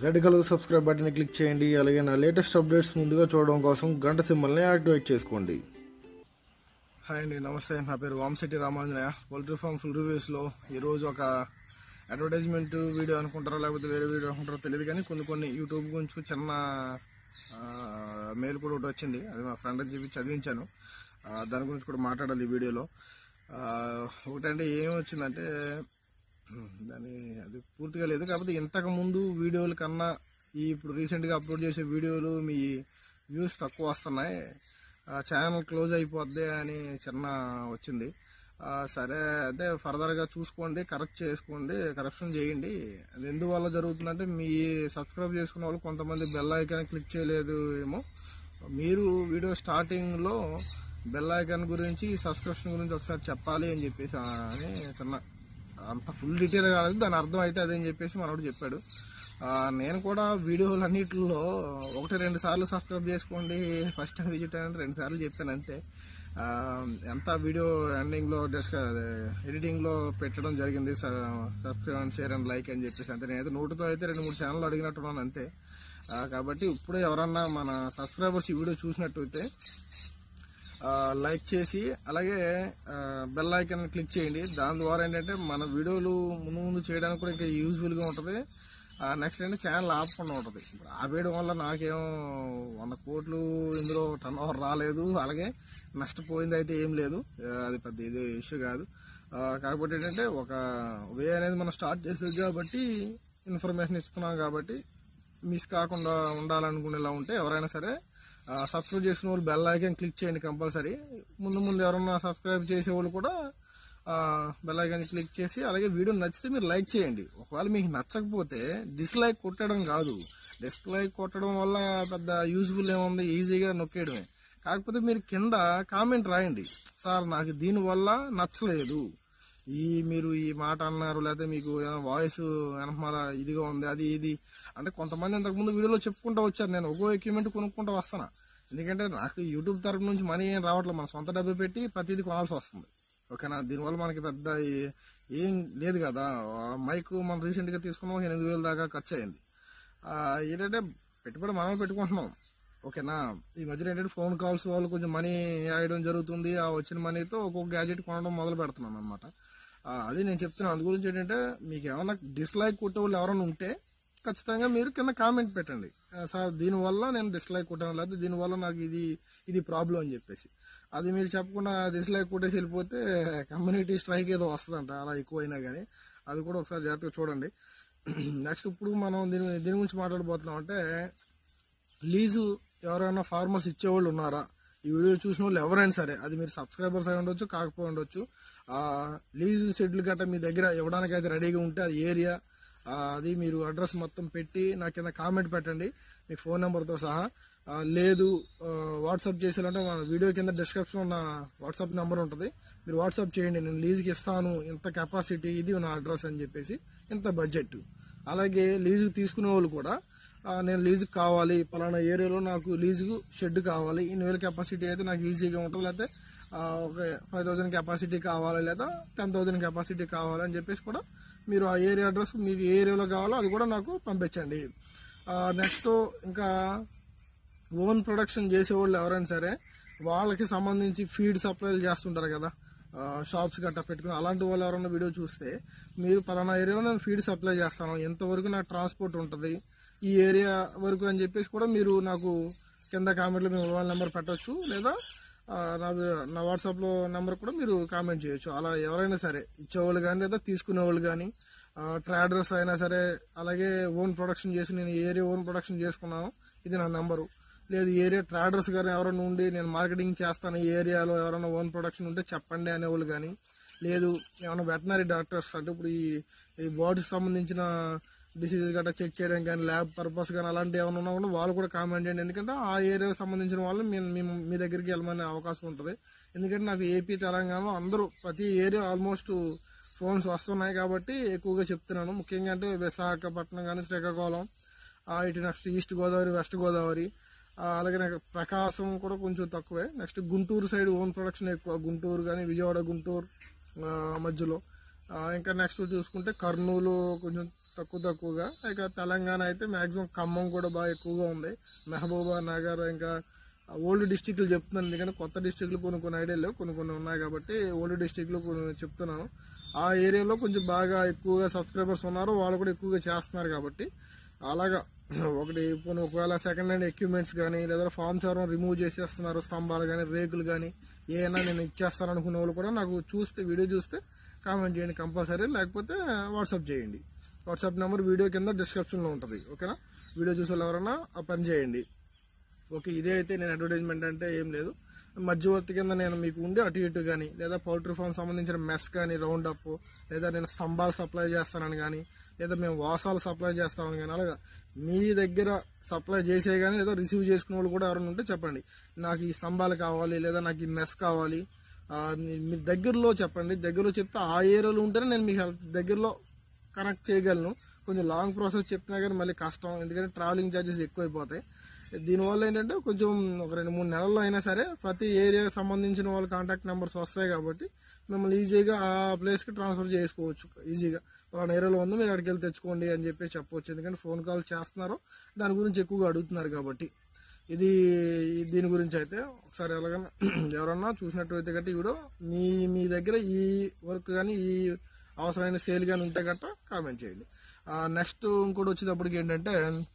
Red colour subscribe button click చేయండి అలాగే నా లేటెస్ట్ అప్డేట్స్ ముందుగా చూడడం కోసం గంట సింబల్ని యాక్టివేట్ చేసుకోండి హాయ్ అండి నమస్తే నా పేరు Vamasetti Ramanjaneya poultry farm full రివ్యూస్లో ఈరోజు ఒక అడ్వర్టైజ్మెంట్ వీడియో అనుకుంటారో లేకపోతే వేరే వీడియో అనుకుంటారో తెలియదు కానీ కొన్ని కొన్ని యూట్యూబ్ గురించి చిన్న మెయిల్ కూడా ఒకటి వచ్చింది అది మా ఫ్రెండ్ చెప్పి చదివించాను ఆ, దాని గురించి కూడా మాట్లాడాలి ఈ వీడియోలో ఆ, ఒకటంటే ఏం వచ్చిందంటే దాని అది పూర్తిగా లేదు కాకపోతే ఇంతకు ముందు వీడియోల కన్నా ఈ ఇప్పుడు రీసెంట్గా అప్లోడ్ చేసే వీడియోలు మీ వ్యూస్ తక్కువ వస్తున్నాయి ఛానల్ క్లోజ్ అయిపోద్ది అని చిన్న వచ్చింది ఆ, సరే అదే ఫర్దర్గా చూసుకోండి కరెక్ట్ చేసుకోండి కరెక్షన్ చేయండి అది ఎందువల్ల జరుగుతుందంటే మీ సబ్స్క్రైబ్ చేసుకున్న వాళ్ళు కొంతమంది బెల్ ఐకాన్ క్లిక్ చేయలేదు ఏమో మీరు వీడియో స్టార్టింగ్లో బెల్ ఐకాన్ గురించి సబ్స్క్రిప్షన్ గురించి ఒకసారి చెప్పాలి అని చెప్పేసి ఆ, అని చిన్న అంత ఫుల్ డీటెయిల్ కాదు దాని అర్థం అయితే అదని చెప్పేసి మనోడు చెప్పాడు ఆ, నేను కూడా వీడియోలు అన్నిటిలో ఒకటి రెండు సార్లు సబ్స్క్రైబ్ చేసుకోండి ఫస్ట్ టైం విజిట్ అని రెండు సార్లు చెప్పాను అంతే ఆ, ఎంత వీడియో ఎండింగ్లో డిస్క ఎడిటింగ్లో పెట్టడం జరిగింది subscribe and share and like అని చెప్పేసి అంతే నేనైతే నోటుతో అయితే రెండు మూడు ఛానల్ అడిగినట్టున్నాను అంతే ఆ, కాబట్టి ఇప్పుడు ఎవరన్నా మన సబ్స్క్రైబర్స్ ఈ వీడియో చూసినట్టయితే ఆ, లైక్ చేసి అలాగే ఆ, బెల్ ఐకాన్ క్లిక్ చేయండి దాని ద్వారా ఏంటంటే మన వీడియోలు ముందు ముందు చేయడానికి కూడా ఇంకా యూజ్ఫుల్గా ఉంటుంది నెక్స్ట్ ఏంటంటే ఛానల్ ఆపకుండా ఉంటుంది ఇప్పుడు ఆపేయడం వల్ల నాకేం వంద కోట్లు ఇందులో టర్న్ ఓవర్ రాలేదు అలాగే నష్టపోయింది అయితే ఏం లేదు ఆ, అది పెద్ద ఇది ఇష్యూ కాదు ఆ, కాకపోతే ఏంటంటే ఒక వే అనేది మనం స్టార్ట్ చేసేది కాబట్టి ఇన్ఫర్మేషన్ ఇస్తున్నాం కాబట్టి మిస్ కాకుండా ఉండాలనుకునేలా ఉంటే ఎవరైనా సరే ఆ, సబ్స్క్రైబ్ చేసిన వాళ్ళు బెల్ ఐకాన్ క్లిక్ చేయండి కంపల్సరీ ముందు ముందు ఎవరన్నా సబ్స్క్రైబ్ చేసే వాళ్ళు కూడా ఆ, బెల్ ఐకాన్ క్లిక్ చేసి అలాగే వీడియో నచ్చితే మీరు లైక్ చేయండి ఒకవేళ మీకు నచ్చకపోతే డిస్లైక్ కొట్టడం కాదు డిస్లైక్ కొట్టడం వల్ల పెద్ద యూజ్ఫుల్ ఏముంది ఈజీగా నొక్కేయడమే కాకపోతే మీరు కింద కామెంట్ రాయండి సార్ నాకు దీనివల్ల నచ్చలేదు ఈ మీరు ఈ మాట అన్నారు లేకపోతే మీకు వాయిస్ వెనకమాల ఇదిగా ఉంది అది ఇది అంటే కొంతమంది ఇంతకుముందు వీడియోలో చెప్పుకుంటూ వచ్చారు నేను ఒక్కో ఎక్విప్మెంట్ కొనుక్కుంటూ వస్తాను ఎందుకంటే నాకు యూట్యూబ్ తరపు నుంచి మనీ ఏం రావట్లేదు మన సొంత డబ్బు పెట్టి ప్రతిదీ కొనాల్సి వస్తుంది ఓకేనా దీనివల్ల మనకి పెద్ద ఏ- ఏం లేదు కదా ఆ మైక్ మనం రీసెంట్గా తీసుకున్నాం ఒక ఎనిమిది వేల దాకా ఖర్చు అయింది ఆ, ఏంటంటే పెట్టుబడి మనమే పెట్టుకుంటున్నాం ఓకేనా ఈ మధ్యన ఏంటంటే ఫోన్ కాల్స్ వాళ్ళు కొంచెం మనీ వేయడం జరుగుతుంది ఆ వచ్చిన మనీతో ఒక్కొక్క గ్యాజెట్ కొనడం మొదలు పెడుతున్నాను అనమాట అది నేను చెప్తున్నాను అందు గురించి ఏంటంటే మీకు ఏమైనా డిస్లైక్ కొట్టే వాళ్ళు ఎవరైనా ఉంటే ఖచ్చితంగా మీరు కింద కామెంట్ పెట్టండి ఆ, సార్ దీనివల్ల నేను డిస్లైక్ కొట్టాను లేకపోతే దీనివల్ల నాకు ఇది ఇది ప్రాబ్లం అని చెప్పేసి అది మీరు చెప్పకుండా డిస్లైక్ కొట్టేసి వెళ్ళిపోతే కమ్యూనిటీ స్ట్రైక్ ఏదో వస్తుందంట అలా ఎక్కువైనా కానీ అది కూడా ఒకసారి జాగ్రత్తగా చూడండి నెక్స్ట్ ఇప్పుడు మనం దీని దీని గురించి మాట్లాడబోతున్నాం అంటే లీజు ఎవరైనా ఫార్మర్స్ ఇచ్చేవాళ్ళు ఉన్నారా ఈ వీడియో చూసిన వాళ్ళు ఎవరైనా సరే అది మీరు సబ్స్క్రైబర్స్ అయి ఉండొచ్చు కాకపోయి ఉండొచ్చు ఆ లీజు షెడ్యూల్ గట్రా మీ దగ్గర ఇవ్వడానికి అయితే రెడీగా ఉంటే అది ఏరియా అది మీరు అడ్రస్ మొత్తం పెట్టి నా కింద కామెంట్ పెట్టండి మీ ఫోన్ నెంబర్తో సహా ఆ, లేదు ఆ, వాట్సాప్ చేసేయాలంటే మన వీడియో కింద డిస్క్రిప్షన్ ఉన్న వాట్సాప్ నెంబర్ ఉంటుంది మీరు వాట్సాప్ చేయండి నేను లీజుకి ఇస్తాను ఇంత కెపాసిటీ ఇది నా అడ్రస్ అని చెప్పేసి ఇంత బడ్జెట్ అలాగే లీజుకు తీసుకునే వాళ్ళు కూడా ఆ, నేను లీజుకు కావాలి పలానా ఏరియాలో నాకు లీజుకు షెడ్ కావాలి ఇన్ని వేల కెపాసిటీ అయితే నాకు ఈజీగా ఉంటుంది లేకపోతే ఆ, ఒక ఫైవ్ థౌజండ్ కెపాసిటీ కావాలి లేదా టెన్ థౌజండ్ కెపాసిటీ కావాలి అని చెప్పేసి కూడా మీరు ఆ ఏరియా అడ్రస్ మీకు ఏ ఏరియాలో కావాలో అది కూడా నాకు పంపించండి నెక్స్ట్ ఇంకా ఓన్ ప్రొడక్షన్ చేసేవాళ్ళు ఎవరైనా సరే వాళ్ళకి సంబంధించి ఫీడ్ సప్లైలు చేస్తుంటారు కదా షాప్స్ గట్టా పెట్టుకుని అలాంటి వాళ్ళు ఎవరైనా వీడియో చూస్తే మీరు పలానా ఏరియాలో నేను ఫీడ్ సప్లై చేస్తాను ఎంతవరకు నాకు ట్రాన్స్పోర్ట్ ఉంటుంది ఈ ఏరియా వరకు అని చెప్పేసి కూడా మీరు నాకు కింద కామెంట్లో మీ మొబైల్ నెంబర్ పెట్టొచ్చు లేదా ఆ, నాకు నా వాట్సాప్లో నెంబర్ కూడా మీరు కామెంట్ చేయొచ్చు అలా ఎవరైనా సరే ఇచ్చేవాళ్ళు కానీ లేదా తీసుకునేవాళ్ళు కానీ ట్రాడర్స్ అయినా సరే అలాగే ఓన్ ప్రొడక్షన్ చేసి నేను ఈ ఏరియా ఓన్ ప్రొడక్షన్ చేసుకున్నాను ఇది నా నెంబరు లేదు ఈ ఏరియా ట్రాడర్స్ కానీ ఎవరైనా ఉండి నేను మార్కెటింగ్ చేస్తాను ఈ ఏరియాలో ఎవరైనా ఓన్ ప్రొడక్షన్ ఉంటే చెప్పండి అనేవాళ్ళు కానీ లేదు ఏమైనా వెటనరీ డాక్టర్స్ అంటే ఇప్పుడు ఈ ఈ బాడీకి సంబంధించిన డిసీజ్ గట్రా చెక్ చేయడం కానీ ల్యాబ్ పర్పస్ కానీ అలాంటి ఏమైనా ఉన్నా కూడా వాళ్ళు కూడా కామెంట్ చేయండి ఎందుకంటే ఆ ఏరియాకి సంబంధించిన వాళ్ళు మేము మేము మీ దగ్గరికి వెళ్ళమనే అవకాశం ఉంటుంది ఎందుకంటే నాకు ఏపీ తెలంగాణలో అందరూ ప్రతి ఏరియా ఆల్మోస్ట్ ఫోన్స్ వస్తున్నాయి కాబట్టి ఎక్కువగా చెప్తున్నాను ముఖ్యంగా అంటే విశాఖపట్నం కానీ శ్రీకాకుళం ఆ, ఇటు next east Godavari west Godavari ఆ, అలాగే నాకు ప్రకాశం కూడా కొంచెం తక్కువే next Guntur side own production ఎక్కువ గుంటూరు కానీ విజయవాడ గుంటూరు ఆ, మధ్యలో ఆ, ఇంకా నెక్స్ట్ చూసుకుంటే కర్నూలు కొంచెం తక్కువ తక్కువగా ఇక తెలంగాణ అయితే మాక్సిమం ఖమ్మం కూడా బాగా ఎక్కువగా ఉంది మెహబూబా నగర్ ఇంకా ఓల్డ్ డిస్టిక్లు చెప్తున్నాను ఎందుకంటే కొత్త డిస్టిక్లు కొన్ని కొన్ని ఐడియా లేవు కొన్ని కొన్ని ఉన్నాయి కాబట్టి ఓల్డ్ డిస్టిక్లు కొన్ని చెప్తున్నాను ఆ ఏరియాలో కొంచెం బాగా ఎక్కువగా సబ్స్క్రైబర్స్ ఉన్నారు వాళ్ళు కూడా ఎక్కువగా చేస్తున్నారు కాబట్టి అలాగా ఒకటి కొన్ని ఒకవేళ సెకండ్ హ్యాండ్ ఎక్విప్మెంట్స్ కానీ లేదా ఫామ్ ఎవరైనా రిమూవ్ చేసేస్తున్నారు స్తంభాలు కానీ రేకులు కానీ ఏమైనా నేను ఇచ్చేస్తాను అనుకునే వాళ్ళు కూడా నాకు చూస్తే వీడియో చూస్తే కామెంట్ చేయండి కంపల్సరీ లేకపోతే వాట్సాప్ చేయండి వాట్సాప్ నెంబర్ వీడియో కింద డిస్క్రిప్షన్లో ఉంటుంది ఓకేనా వీడియో చూసే వాళ్ళు ఎవరైనా ఆ పని చేయండి ఓకే ఇదే అయితే నేను అడ్వర్టైజ్మెంట్ అంటే ఏం లేదు మధ్యవర్తి కింద నేను మీకు ఉండి అటు ఇటు కానీ లేదా పౌల్ట్రీ ఫామ్ సంబంధించిన మెస్ కానీ రౌండ్ అప్ లేదా నేను స్తంభాలు సప్లై చేస్తానని కానీ లేదా మేము వాసాలు సప్లై చేస్తామని కానీ అలాగా మీ దగ్గర సప్లై చేసే కానీ లేదా రిసీవ్ చేసుకునే వాళ్ళు కూడా ఎవరైనా ఉంటే చెప్పండి నాకు ఈ స్తంభాలు కావాలి లేదా నాకు ఈ మెస్ కావాలి ఆ, మీ- మీ దగ్గరలో చెప్పండి దగ్గరలో చెప్తే ఆ ఏరియాలో ఉంటేనే నేను మీకు help- దగ్గరలో కనెక్ట్ చేయగలను కొంచెం లాంగ్ ప్రాసెస్ చెప్పినా కానీ మళ్ళీ కష్టం ఎందుకంటే ట్రావెలింగ్ ఛార్జెస్ ఎక్కువైపోతాయి దీనివల్ల ఏంటంటే కొంచెం ఒక రెండు మూడు నెలల్లో అయినా సరే ప్రతి ఏరియాకి సంబంధించిన వాళ్ళ కాంటాక్ట్ నెంబర్స్ వస్తాయి కాబట్టి మిమ్మల్ని ఈజీగా ఆ ప్లేస్కి ట్రాన్స్ఫర్ చేసుకోవచ్చు ఈజీగా ఒక ఏరియాలో ఉంది మీరు అక్కడికి వెళ్ళి తెచ్చుకోండి అని చెప్పి చెప్పవచ్చు ఎందుకంటే ఫోన్ కాల్ చేస్తున్నారు దాని గురించి ఎక్కువగా అడుగుతున్నారు కాబట్టి ఇది దీని గురించి అయితే ఒకసారి ఎలాగైనా ఎవరన్నా చూసినట్టయితే గట్ట ఈ వీడియో మీ మీ దగ్గర ఈ వర్క్ కానీ ఈ అవసరమైన సేల్ కానీ ఉంటే గట్ట కామెంట్ చేయండి నెక్స్ట్ ఇంకోటి వచ్చేటప్పటికి ఏంటంటే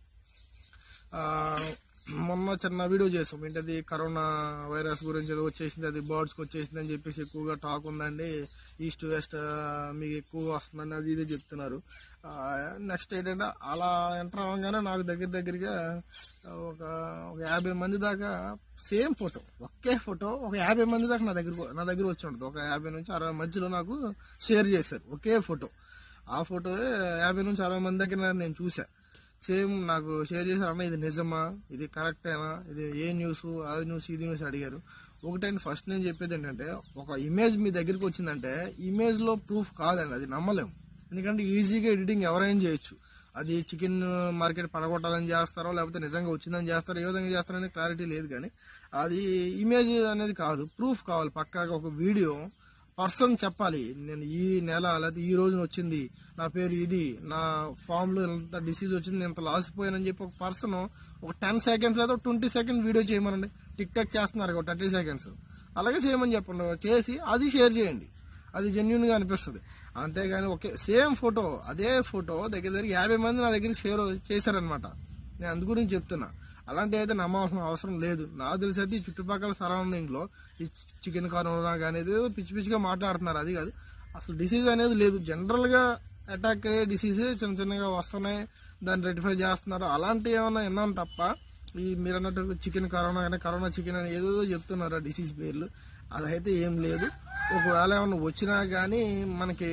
ఆ, మొన్న చిన్న వీడియో చేసాం ఏంటది కరోనా వైరస్ గురించి ఏదో వచ్చేసింది అది బర్డ్స్కి వచ్చేసింది అని చెప్పేసి ఎక్కువగా టాక్ ఉందండి ఈస్ట్ వెస్ట్ మీకు ఎక్కువగా వస్తుందని అది ఇది చెప్తున్నారు నెక్స్ట్ ఏంటంటే అలా ఎంటర్ అవ్వగానే నాకు దగ్గర దగ్గరగా ఒక ఒక యాభై మంది దాకా సేమ్ ఫోటో ఒకే ఫోటో ఒక యాభై మంది దాకా నా దగ్గర నా దగ్గర వచ్చి ఉంటుంది ఒక యాభై నుంచి అరవై మధ్యలో నాకు షేర్ చేశారు ఒకే ఫోటో ఆ ఫోటో యాభై నుంచి అరవై మంది దగ్గర నేను చూసా సేమ్ నాకు షేర్ చేశారు అన్న ఇది నిజమా ఇది కరెక్టేనా ఇది ఏ న్యూస్ అది న్యూస్ ఇది న్యూస్ అడిగారు ఒకటండి ఫస్ట్ నేను చెప్పేది ఏంటంటే ఒక ఇమేజ్ మీ దగ్గరికి వచ్చిందంటే ఇమేజ్ లో ప్రూఫ్ కాదండి అది నమ్మలేము ఎందుకంటే ఈజీగా ఎడిటింగ్ ఎవరైనా చేయొచ్చు అది చికెన్ మార్కెట్ పడగొట్టాలని చేస్తారో లేకపోతే నిజంగా వచ్చిందని చేస్తారో ఏ విధంగా చేస్తారనే క్లారిటీ లేదు కానీ అది ఇమేజ్ అనేది కాదు ప్రూఫ్ కావాలి పక్కాగా ఒక వీడియో పర్సన్ చెప్పాలి నేను ఈ నెల లేకపోతే ఈ రోజున వచ్చింది నా పేరు ఇది నా ఫామ్ లో ఇంత డిసీజ్ వచ్చింది నేను ఇంత లాస్ పోయానని చెప్పి ఒక పర్సన్ ఒక టెన్ సెకండ్స్ లేదా ట్వంటీ సెకండ్ వీడియో చేయమనండి టిక్ టాక్ చేస్తున్నారు ఒక థర్టీ సెకండ్స్ అలాగే చేయమని చెప్పండి చేసి అది షేర్ చేయండి అది జెన్యున్ గా అనిపిస్తుంది అంతేగాని ఒకే సేమ్ ఫోటో అదే ఫోటో దగ్గర దగ్గర యాభై మంది నా దగ్గర షేర్ చేశారనమాట నేను అందు గురించి చెప్తున్నా అలాంటి అయితే నమ్మాల్సిన అవసరం లేదు నాకు తెలిసి అయితే ఈ చుట్టుపక్కల సరౌండింగ్ లో ఈ చికెన్ కరోనా కానీ ఏదో పిచ్చి పిచ్చిగా మాట్లాడుతున్నారు అది కాదు అసలు డిసీజ్ అనేది లేదు జనరల్ గా అటాక్ అయ్యే డిసీజ్ చిన్న చిన్నగా వస్తున్నాయి దాన్ని రెటిఫై చేస్తున్నారు అలాంటివి ఏమైనా విన్నాను తప్ప ఈ మీరు అన్నట్టు చికెన్ కరోనా కానీ కరోనా చికెన్ అని ఏదో చెప్తున్నారు ఆ డిసీజ్ పేర్లు అదైతే ఏం లేదు ఒకవేళ ఏమైనా వచ్చినా కానీ మనకి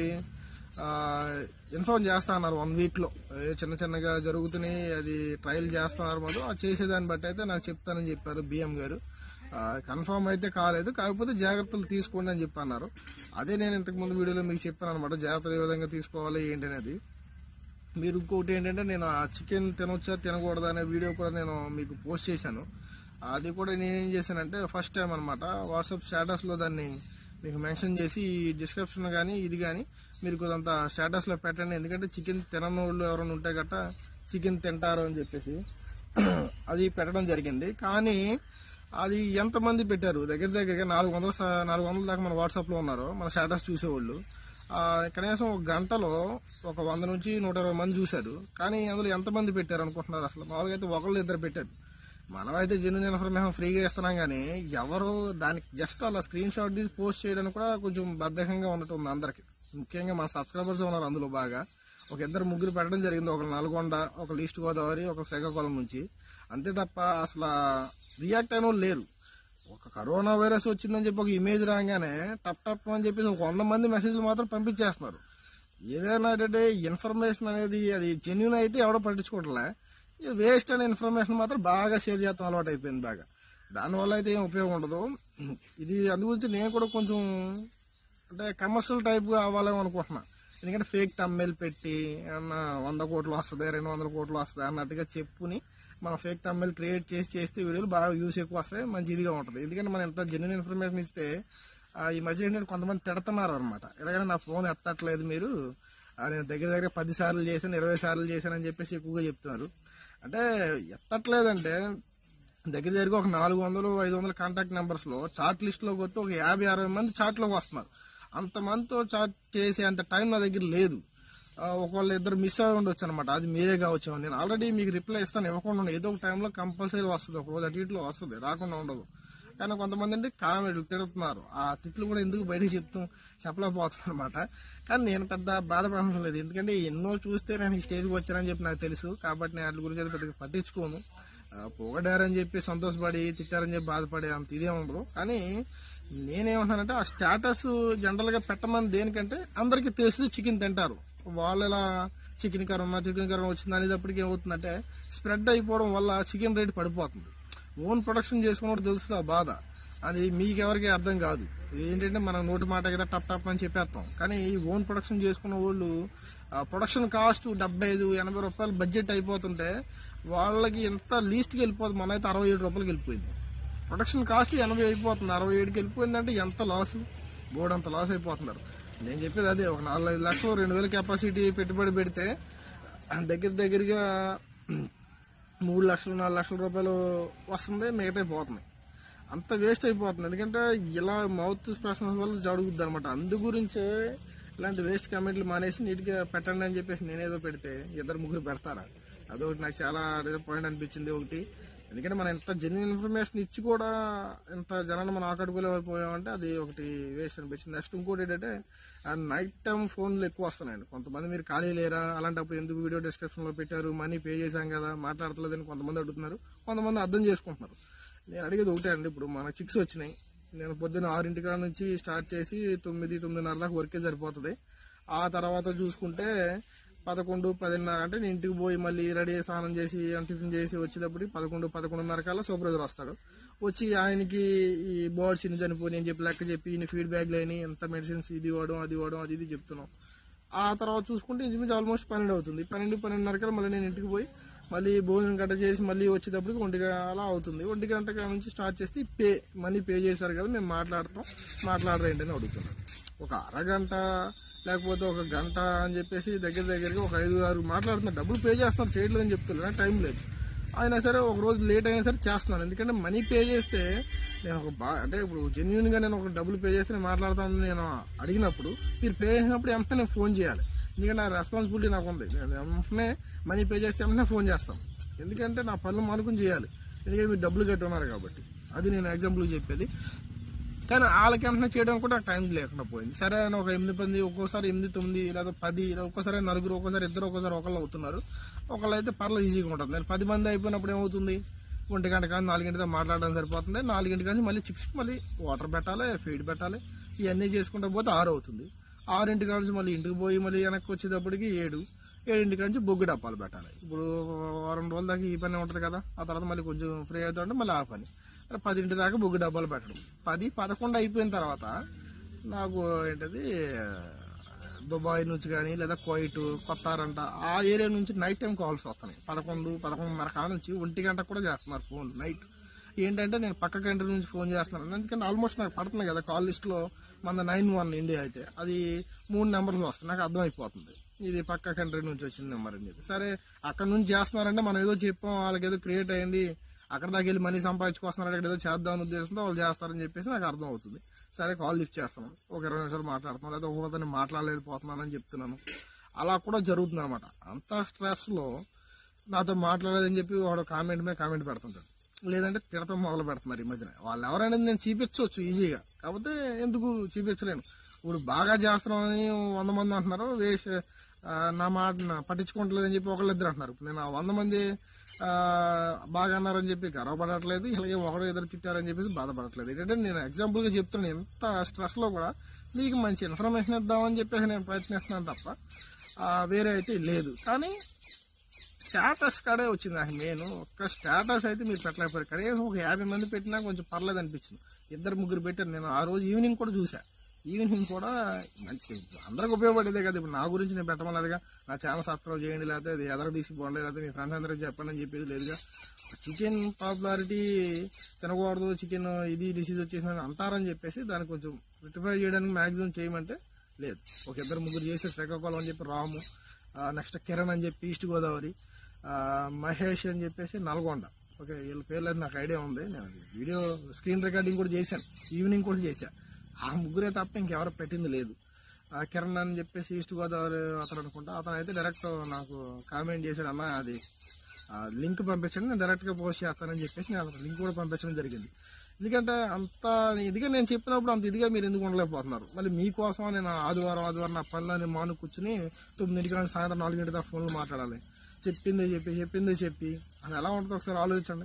ఇన్ఫార్మ్ చేస్తా అన్నారు వన్ వీక్ లో ఏ చిన్న చిన్నగా జరుగుతున్నాయి అది ట్రయల్ చేస్తున్నారు మొదలు ఆ చేసేదాన్ని బట్టి అయితే నాకు చెప్తానని చెప్పారు బిఎం గారు కన్ఫర్మ్ అయితే కాలేదు కాకపోతే జాగ్రత్తలు తీసుకోండి అని చెప్పి అన్నారు అదే నేను ఇంతకు ముందు వీడియోలో మీకు చెప్పాను అనమాట జాగ్రత్తలు ఏ విధంగా తీసుకోవాలి ఏంటి అనేది మీరు ఇంకోటి ఏంటంటే నేను ఆ చికెన్ తినొచ్చా తినకూడదా అనే వీడియో కూడా నేను మీకు పోస్ట్ చేశాను అది కూడా నేనేం చేశానంటే ఫస్ట్ టైం అనమాట వాట్సాప్ స్టేటస్లో దాన్ని మీకు మెన్షన్ చేసి ఈ డిస్క్రిప్షన్ కానీ ఇది కానీ మీరు కొంత స్టేటస్లో పెట్టండి ఎందుకంటే చికెన్ తినని వాళ్ళు ఎవరైనా ఉంటే గట్ట చికెన్ తింటారు అని చెప్పేసి అది పెట్టడం జరిగింది కానీ అది ఎంతమంది పెట్టారు దగ్గర దగ్గరగా నాలుగు వందల స- నాలుగు వందల దాకా మన వాట్సాప్లో ఉన్నారు మన స్టేటస్ చూసేవాళ్ళు ఆ, కనీసం ఒక గంటలో ఒక వంద నుంచి నూట ఇరవై మంది చూశారు కానీ అందులో ఎంతమంది పెట్టారు అనుకుంటున్నారు అసలు మామూలుగా అయితే ఒకళ్ళు ఇద్దరు పెట్టారు మనమైతే జెన్యున్ ఇన్ఫర్మేషన్ ఫ్రీగా ఇస్తున్నాం కానీ ఎవరు దానికి జస్ట్ అలా స్క్రీన్ షాట్ తీసి పోస్ట్ చేయడానికి కూడా కొంచెం బద్ధకంగా ఉన్నట్టు ఉంది అందరికి ముఖ్యంగా మన సబ్స్క్రైబర్స్ ఉన్నారు అందులో బాగా ఒక ఇద్దరు ముగ్గురు పెట్టడం జరిగింది ఒక నల్గొండ ఒక ఈస్ట్ గోదావరి ఒక శ్రీకాకుళం నుంచి అంతే తప్ప అసలు రియాక్ట్ అయిన వాళ్ళు లేరు ఒక కరోనా వైరస్ వచ్చిందని చెప్పి ఒక ఇమేజ్ రాగానే టప్ టప్ అని చెప్పేసి ఒక వంద మంది మెసేజ్లు మాత్రం పంపించేస్తున్నారు ఏదైనా ఏంటంటే ఇన్ఫర్మేషన్ అనేది అది జెన్యున్ అయితే ఎవడో పట్టించుకోవట్లే వేస్ట్ అనే ఇన్ఫర్మేషన్ మాత్రం బాగా షేర్ చేస్తాం అలవాటు అయిపోయింది బాగా దానివల్ల అయితే ఏం ఉపయోగం ఉండదు ఇది అందు గురించి నేను కూడా కొంచెం అంటే కమర్షియల్ టైప్గా అవ్వాలేమో అనుకుంటున్నా ఎందుకంటే ఫేక్ తమ్మేలు పెట్టి ఏమన్నా వంద కోట్లు వస్తుంది రెండు వందల కోట్లు వస్తుంది అన్నట్టుగా చెప్పుని మనం ఫేక్ తమ్మేలు క్రియేట్ చేసి చేస్తే వీడియోలు బాగా యూస్ ఎక్కువ వస్తాయి మంచి ఇదిగా ఉంటుంది ఎందుకంటే మనం ఎంత జెన్యున్ ఇన్ఫర్మేషన్ ఇస్తే ఆ, ఈ మధ్య ఏంటంటే కొంతమంది తిడుతున్నారు అనమాట ఎలాగైనా నా ఫోన్ ఎత్తట్లేదు మీరు ఆ, నేను దగ్గర దగ్గర పది సార్లు చేశాను ఇరవై సార్లు చేశానని చెప్పేసి ఎక్కువగా చెప్తున్నారు అంటే ఎత్తట్లేదంటే దగ్గర దగ్గర ఒక నాలుగు వందలు ఐదు వందల కాంటాక్ట్ నెంబర్స్ లో చాట్ లిస్ట్ లోకి వస్తే ఒక యాభై అరవై మంది చాట్ లోకి వస్తున్నారు అంతమందితో చాట్ చేసే అంత టైం నా దగ్గర లేదు ఆ, ఒకళ్ళు ఇద్దరు మిస్ అయి ఉండొచ్చు అనమాట అది మీరే కావచ్చు నేను ఆల్రెడీ మీకు రిప్లై ఇస్తాను ఇవ్వకుండా ఉండను. ఏదో ఒక టైంలో కంపల్సరీ వస్తుంది ఒక రోజు అటు ఇట్లో వస్తుంది రాకుండా ఉండదు కానీ కొంతమంది అంటే కామెడీ తిడుతున్నారు ఆ తిట్లు కూడా ఎందుకు బయటకు చెప్తాం చెప్పలేకపోతున్నాను అనమాట కానీ నేను పెద్ద బాధపడడం లేదు ఎందుకంటే ఎన్నో చూస్తే నేను ఈ స్టేజ్కి వచ్చానని చెప్పి నాకు తెలుసు కాబట్టి నేను వాటి గురించి అయితే పెద్దగా పట్టించుకోను ఆ, పొగడారని చెప్పి సంతోషపడి తిట్టారని చెప్పి బాధపడే అంత ఇదే ఉండదు కానీ నేనేమంటానంటే ఆ స్టేటస్ జనరల్ గా పెట్టమని దేనికంటే అందరికీ తెలుసు చికెన్ తింటారు వాళ్ళు ఇలా చికెన్ కరోనా చికెన్ కరోనా వచ్చింది అనేటప్పటికి ఏమవుతుందంటే స్ప్రెడ్ అయిపోవడం వల్ల చికెన్ రేట్ పడిపోతుంది ఓన్ ప్రొడక్షన్ చేసుకున్నప్పుడు తెలుస్తుంది ఆ బాధ అది మీకు ఎవరికి అర్థం కాదు ఏంటంటే మనం నోటి మాట కదా టప్ టప్ అని చెప్పేస్తాం కానీ ఈ ఓన్ ప్రొడక్షన్ చేసుకున్న వాళ్ళు ఆ ప్రొడక్షన్ కాస్ట్ డెబ్బై ఐదు ఎనభై రూపాయలు బడ్జెట్ అయిపోతుంటే వాళ్ళకి ఎంత లీస్ట్కి వెళ్ళిపోతుంది మనైతే అరవై ఏడు రూపాయలకి వెళ్ళిపోయింది ప్రొడక్షన్ కాస్ట్ ఎనభై అయిపోతుంది అరవై ఏడుకి వెళ్ళిపోయిందంటే ఎంత లాస్ బోర్డు అంత లాస్ అయిపోతున్నారు నేను చెప్పేది అదే ఒక నాలుగు ఐదు లక్షలు రెండు వేల కెపాసిటీ పెట్టుబడి పెడితే దగ్గర దగ్గరగా మూడు లక్షలు నాలుగు లక్షల రూపాయలు వస్తుంది మిగతా పోతుంది అంత వేస్ట్ అయిపోతుంది ఎందుకంటే ఇలా మౌత్ స్ప్రెషన్స్ వల్ల జరుగుద్ది అనమాట అందు గురించే ఇలాంటి వేస్ట్ కామెంట్లు మానేసి నీట్గా పెట్టండి అని చెప్పేసి నేనేదో పెడితే ఇద్దరు ముగ్గురు పెడతారా అదొకటి నాకు చాలా డిసప్పాయింట్ అనిపించింది ఒకటి ఎందుకంటే మనం ఎంత జెన్యున్ ఇన్ఫర్మేషన్ ఇచ్చి కూడా ఎంత జనాన్ని మనం ఆకట్టుకోలేకపోయామంటే అది ఒకటి వేస్ట్ అనిపించింది నెక్స్ట్ ఇంకోటి ఏంటంటే నైట్ టైం ఫోన్లు ఎక్కువ వస్తున్నాయండి కొంతమంది మీరు ఖాళీ లేరా అలాంటప్పుడు ఎందుకు వీడియో డిస్క్రిప్షన్ లో పెట్టారు మనీ పే చేశాం కదా మాట్లాడతలేదని కొంతమంది అడుగుతున్నారు కొంతమంది అర్థం చేసుకుంటున్నారు నేను అడిగేది ఒకటే అండి ఇప్పుడు మన చిక్స్ వచ్చినాయి నేను పొద్దున్న ఆరింటి కాడ నుంచి స్టార్ట్ చేసి తొమ్మిది తొమ్మిదిన్నర దాకా వర్కే సరిపోతుంది ఆ తర్వాత చూసుకుంటే పదకొండు పదిన్నర అంటే నేను ఇంటికి పోయి మళ్ళీ రెడీ అయ్యి స్నానం చేసి టిఫిన్ చేసి వచ్చేటప్పుడు పదకొండు పదకొండున్నర కల్లా సూపర్వైజర్ వస్తాడు వచ్చి ఆయనకి ఈ బర్డ్స్ ఇన్ని చనిపోయి అని చెప్పి లెక్క చెప్పి ఇన్ని ఫీడ్బ్యాక్ లేని ఎంత మెడిసిన్స్ ఇది ఇవ్వడం అది ఇవ్వడం అది ఇది చెప్తున్నాం ఆ తర్వాత చూసుకుంటే ఇంచుమించు ఆల్మోస్ట్ పన్నెండు అవుతుంది పన్నెండు పన్నెండున్నర కల్లా మళ్ళీ నేను ఇంటికి పోయి మళ్ళీ భోజనం గంట చేసి మళ్ళీ వచ్చేటప్పటికి ఒంటి గంట అలా అవుతుంది ఒంటి గంట కాడ నుంచి స్టార్ట్ చేస్తే పే మనీ పే చేశారు కదా మేము మాట్లాడతాం మాట్లాడరేంటి అని అడుగుతున్నాను ఒక అరగంట లేకపోతే ఒక గంట అని చెప్పేసి దగ్గర దగ్గరగా ఒక ఐదు ఆరు మాట్లాడుతున్నారు డబ్బులు పే చేస్తున్నారు చేయట్లేదు అని చెప్తున్నారు నాకు టైం లేదు అయినా సరే ఒక రోజు లేట్ అయినా సరే చేస్తున్నాను ఎందుకంటే మనీ పే చేస్తే నేను ఒక బా అంటే ఇప్పుడు జెన్యున్ గా నేను ఒక డబ్బులు పే చేస్తే నేను మాట్లాడతాను నేను అడిగినప్పుడు మీరు పే చేసినప్పుడు వెంటనే నేను ఫోన్ చేయాలి ఎందుకంటే నా రెస్పాన్సిబిలిటీ నాకు ఉంది నేను వెంటనే మనీ పే చేస్తే వెంటనే ఫోన్ చేస్తాను ఎందుకంటే నా పనులు మానుకుని చేయాలి ఎందుకంటే మీరు డబ్బులు కట్టి ఉన్నారు కాబట్టి అది నేను ఎగ్జాంపుల్ చెప్పేది కానీ వాళ్ళకి వెంటనే చేయడానికి కూడా నాకు టైం లేకుండా పోయింది సరే అని ఒక ఎనిమిది మంది ఒక్కోసారి ఎనిమిది తొమ్మిది లేదా పది లేదా ఒక్కోసారి నలుగురు ఒక్కోసారి ఇద్దరు ఒక్కోసారి ఒకళ్ళు అవుతున్నారు ఒకళ్ళు అయితే పర్లేదు ఈజీగా ఉంటుంది నేను పది మంది అయిపోయినప్పుడు ఏమవుతుంది ఒంటి గంట కానీ నాలుగింటితో మాట్లాడడం సరిపోతుంది నాలుగింటి కానీ మళ్ళీ సిక్స్కి మళ్ళీ వాటర్ పెట్టాలి ఫీడ్ పెట్టాలి ఇవన్నీ చేసుకుంటా పోతే ఆరు అవుతుంది ఆరింటి నుంచి మళ్ళీ ఇంటికి పోయి మళ్ళీ వెనక్కి వచ్చేటప్పటికి ఏడు ఏడింటి నుంచి బొగ్గు డప్పాలు పెట్టాలి ఇప్పుడు వారం రోజుల దాకా ఈ పని ఉంటుంది కదా ఆ తర్వాత మళ్ళీ కొంచెం ఫ్రీ అవుతుంటే మళ్ళీ ఆ పని అరే పదింటి దాకా బొగ్గు డబ్బాలు పెట్టడం పది పదకొండు అయిపోయిన తర్వాత నాకు ఏంటది దుబాయ్ నుంచి కానీ లేదా కోయిట్ కొత్తారంట ఆ ఏరియా నుంచి నైట్ టైం కాల్స్ వస్తున్నాయి పదకొండు పదకొండున్నర కాడ నుంచి ఒంటి గంట కూడా చేస్తున్నారు ఫోన్ నైట్ ఏంటంటే నేను పక్క కంట్రీ నుంచి ఫోన్ చేస్తున్నాను ఎందుకంటే ఆల్మోస్ట్ నాకు పడుతుంది కదా కాల్ లిస్ట్ లో మన నైన్ వన్ ఇండియా అయితే అది మూడు నెంబర్లు వస్తాయి నాకు అర్థమైపోతుంది ఇది పక్క కంట్రీ నుంచి వచ్చిన నెంబర్ అని చెప్పి సరే అక్కడ నుంచి చేస్తున్నారంటే మనం ఏదో చెప్పాం వాళ్ళకి ఏదో క్రియేట్ అయింది అక్కడ దాకా వెళ్ళి మనీ సంపాదించుకొస్తున్నారు ఇక్కడ ఏదో చేద్దామని ఉద్దేశంతో వాళ్ళు చేస్తారని చెప్పేసి నాకు అర్థం అవుతుంది సరే కాల్ లిఫ్ట్ చేస్తాను ఒక ఇరవై నిమిషాలు మాట్లాడుతున్నాను లేదా ఒకరితో మాట్లాడలేకపోతున్నానని చెప్తున్నాను అలా కూడా జరుగుతుంది అనమాట అంత స్ట్రెస్ లో నాతో మాట్లాడలేదని చెప్పి వాడు కామెంట్ మీద కామెంట్ పెడుతుంటాడు లేదంటే తిడతాం మొదలు పెడుతున్నారు ఈ మధ్యన వాళ్ళు ఎవరైనా నేను చూపించవచ్చు ఈజీగా కాకపోతే ఎందుకు చూపించలేను ఇప్పుడు బాగా చేస్తున్నామని వంద మంది అంటున్నారు వేసి ఆ, నా మాట నా- పట్టించుకోవట్లేదని చెప్పి ఒకళ్ళు ఇద్దరు అంటున్నారు ఇప్పుడు నేను ఆ వంద మంది ఆ, బాగా అన్నారని చెప్పి గర్వపడట్లేదు ఇలాగే ఒకరు ఇద్దరు తిట్టారని చెప్పేసి బాధపడట్లేదు ఏంటంటే నేను ఎగ్జాంపుల్ గా చెప్తున్నాను ఎంత స్ట్రెస్ లో కూడా మీకు మంచి ఇన్ఫర్మేషన్ ఇద్దామని చెప్పేసి నేను ప్రయత్నిస్తున్నాను తప్ప ఆ, వేరే అయితే లేదు కానీ స్టేటస్ కాడే వచ్చింది నాకు మెయిన్ ఒక్క స్టేటస్ అయితే మీరు పెట్టలేకపోయారు కనీసం ఒక యాభై మంది పెట్టినా కొంచెం పర్లేదు అనిపించింది ఇద్దరు ముగ్గురు పెట్టారు నేను ఆ రోజు ఈవినింగ్ కూడా చూసా ఈవినింగ్ కూడా మంచి అందరికి ఉపయోగపడేదే కదా ఇప్పుడు నా గురించి నేను పెట్టమలేదుగా నా ఛానల్ సబ్స్క్రైబ్ చేయండి లేకపోతే అది ఎదర తీసి పోండి లేకపోతే మీ ఫ్రెండ్స్ అందరికి చెప్పండి అని చెప్పేది లేదుగా చికెన్ పాపులారిటీ తినకూడదు చికెన్ ఇది డిసీజ్ వచ్చేసిందని అంటారని చెప్పేసి దాన్ని కొంచెం రిటిఫై చేయడానికి మాక్సిమం చేయమంటే లేదు ఒక ఇద్దరు ముగ్గురు చేసే శ్రీకాకుళం అని చెప్పి రాము నెక్స్ట్ కిరణ్ అని చెప్పి ఈస్ట్ గోదావరి ఆ, మహేష్ అని చెప్పేసి నల్గొండ ఓకే వీళ్ళ పేర్లు అయితే నాకు ఐడియా ఉంది నేను అది వీడియో స్క్రీన్ రికార్డింగ్ కూడా చేశాను ఈవినింగ్ కూడా చేశా ఆ ముగ్గురే తప్ప ఇంకెవరు పెట్టింది లేదు ఆ కిరణ్ అని చెప్పేసి ఈస్ట్ గోదావరి అతను అనుకుంటా అతను అయితే డైరెక్ట్ నాకు కామెంట్ చేశాడు అన్న అది ఆ లింక్ పంపించండి నేను డైరెక్ట్గా పోస్ట్ చేస్తానని చెప్పేసి నేను లింక్ కూడా పంపించడం జరిగింది ఎందుకంటే అంత ఇదిగా నేను చెప్పినప్పుడు అంత ఇదిగా మీరు ఎందుకు ఉండలేకపోతున్నారు మళ్ళీ మీకోసం నేను ఆదివారం ఆదివారం నా పనులని మాను కూర్చుని తొమ్మిదింటికి కానీ సాయంత్రం నాలుగింటి దాకా ఫోన్లు మాట్లాడాలి చెప్పిందే చెప్పి చెప్పిందే చెప్పి అది ఎలా ఉంటుందో ఒకసారి ఆలోచించండి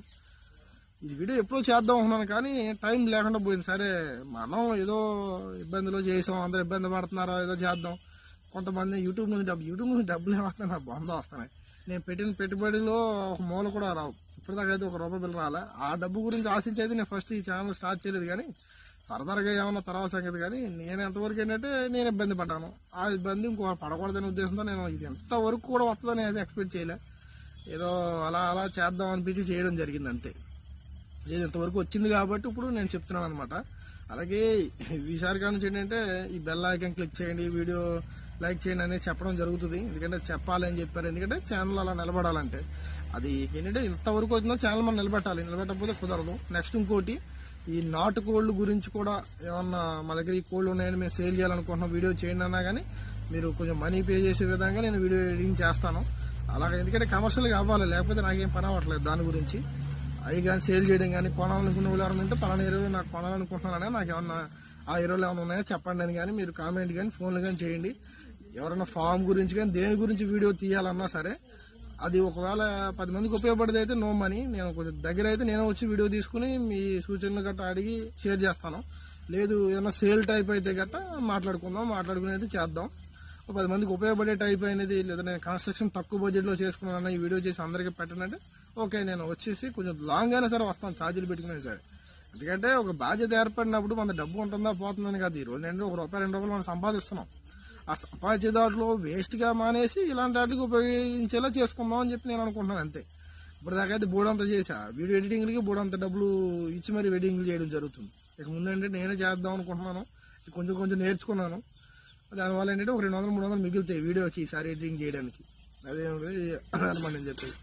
ఈ వీడియో ఎప్పుడో చేద్దాం అనుకున్నాను కానీ టైం లేకుండా పోయింది సరే మనం ఏదో ఇబ్బందిలో చేసాం అందరు ఇబ్బంది పడుతున్నారో ఏదో చేద్దాం కొంతమంది యూట్యూబ్ నుంచి డబ్బు యూట్యూబ్ నుంచి డబ్బులు ఏమొస్తాయి నాకు బంద వస్తున్నాయి నేను పెట్టిన పెట్టుబడిలో ఒక మూల కూడా రావు ఇప్పటిదాకా అయితే ఒక రూపాయి బిల్లు రాలే ఆ డబ్బు గురించి ఆశించి అయితే నేను ఫస్ట్ ఈ ఛానల్ స్టార్ట్ చేయలేదు కానీ ఫర్దర్గా ఏమన్నా తర్వాత సంగతి కానీ నేను ఎంతవరకు ఏంటంటే నేను ఇబ్బంది పడ్డాను ఆ ఇబ్బంది ఇంకో పడకూడదనే ఉద్దేశంతో నేను ఇది ఎంతవరకు కూడా వస్తుందని అయితే ఎక్స్పెక్ట్ చేయలే ఏదో అలా అలా చేద్దాం అనిపించి చేయడం జరిగింది అంతే ఇది ఇంతవరకు వచ్చింది కాబట్టి ఇప్పుడు నేను చెప్తున్నాను అనమాట అలాగే ఈసారి కానీ ఏంటంటే ఈ బెల్ ఐకాన్ క్లిక్ చేయండి వీడియో లైక్ చేయండి అనేది చెప్పడం జరుగుతుంది ఎందుకంటే చెప్పాలి అని చెప్పారు ఎందుకంటే ఛానల్ అలా నిలబడాలంటే అది ఏంటంటే ఇంతవరకు వచ్చినా ఛానల్ మనం నిలబెట్టాలి నిలబెట్టకపోతే కుదరదు నెక్స్ట్ ఇంకోటి ఈ నాటు కోళ్ళు గురించి కూడా ఏమన్నా మా దగ్గర ఈ కోళ్ళు ఉన్నాయని మేము సేల్ చేయాలనుకుంటున్నాం వీడియో చేయండి అన్నా కానీ మీరు కొంచెం మనీ పే చేసే విధంగా నేను వీడియో ఎడిటింగ్ చేస్తాను అలాగే ఎందుకంటే కమర్షియల్గా అవ్వాలి లేకపోతే నాకేం పని అవ్వట్లేదు దాని గురించి అవి కానీ సేల్ చేయడం కానీ కొనాలనుకున్న వాళ్ళు ఎవరైనా ఉంటే పలానా ఎరువులు నాకు కొనాలనుకుంటున్నానని నాకు ఏమన్నా ఆ ఎరువులు ఏమైనా ఉన్నాయో చెప్పండి అని కానీ మీరు కామెంట్ కానీ ఫోన్లు కానీ చేయండి ఎవరైనా ఫామ్ గురించి కానీ దేని గురించి వీడియో తీయాలన్నా సరే అది ఒకవేళ పది మందికి ఉపయోగపడేది అయితే నో మనీ నేను కొంచెం దగ్గర అయితే నేను వచ్చి వీడియో తీసుకుని మీ సూచనలు గట్రా అడిగి షేర్ చేస్తాను లేదు ఏదైనా సేల్ టైప్ అయితే గట్రా మాట్లాడుకుందాం మాట్లాడుకుని అయితే చేద్దాం ఒక పది మందికి ఉపయోగపడే టైప్ అనేది లేదా నేను కన్స్ట్రక్షన్ తక్కువ బడ్జెట్లో చేసుకున్నాను ఈ వీడియో చేసి అందరికీ పెట్టనంటే ఓకే నేను వచ్చేసి కొంచెం లాంగ్ అయినా సరే వస్తాను ఛార్జీలు పెట్టుకునే సరే ఎందుకంటే ఒక బాధ్యత ఏర్పడినప్పుడు మన డబ్బు ఉంటుందా పోతుందని కాదు ఈ రోజు నేను ఒక రూపాయి రెండు రూపాయలు మనం సంపాదిస్తున్నాం ఆ సంపాదించే దాంట్లో వేస్ట్గా మానేసి ఇలాంటి వాటికి ఉపయోగించేలా చేసుకుందాం అని చెప్పి నేను అనుకుంటున్నాను అంతే ఇప్పుడు దాకా అయితే బోర్డంతా చేసా వీడియో ఎడిటింగ్లకి బోర్డంత డబ్బులు ఇచ్చి మరి ఎడిటింగ్లు చేయడం జరుగుతుంది ఇక ముందంటే నేనే చేద్దాం అనుకుంటున్నాను కొంచెం కొంచెం నేర్చుకున్నాను దానివల్ల ఏంటంటే ఒక రెండు వందలు మూడు వందలు మిగులుతాయి వీడియోకి ఈసారి ఎడిటింగ్ చేయడానికి అదే అనమాట నేను చెప్పేది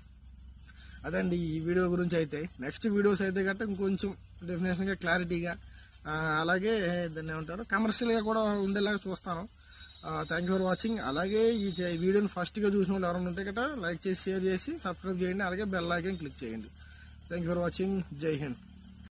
అదండి ఈ వీడియో గురించి అయితే నెక్స్ట్ వీడియోస్ అయితే గట్రా ఇంకొంచెం డెఫినేషన్గా క్లారిటీగా ఆ, అలాగే దాన్ని ఏమంటారు కమర్షియల్గా కూడా ఉండేలాగా చూస్తాను థ్యాంక్ యూ ఫర్ వాచింగ్ అలాగే ఈ చే- ఈ వీడియోని ఫస్ట్గా చూసిన వాళ్ళు ఎవరైనా ఉంటే గట్రా లైక్ చేసి షేర్ చేసి సబ్స్క్రైబ్ చేయండి అలాగే బెల్ ఐకాన్ క్లిక్ చేయండి థ్యాంక్ యూ ఫర్ వాచింగ్ జై హింద్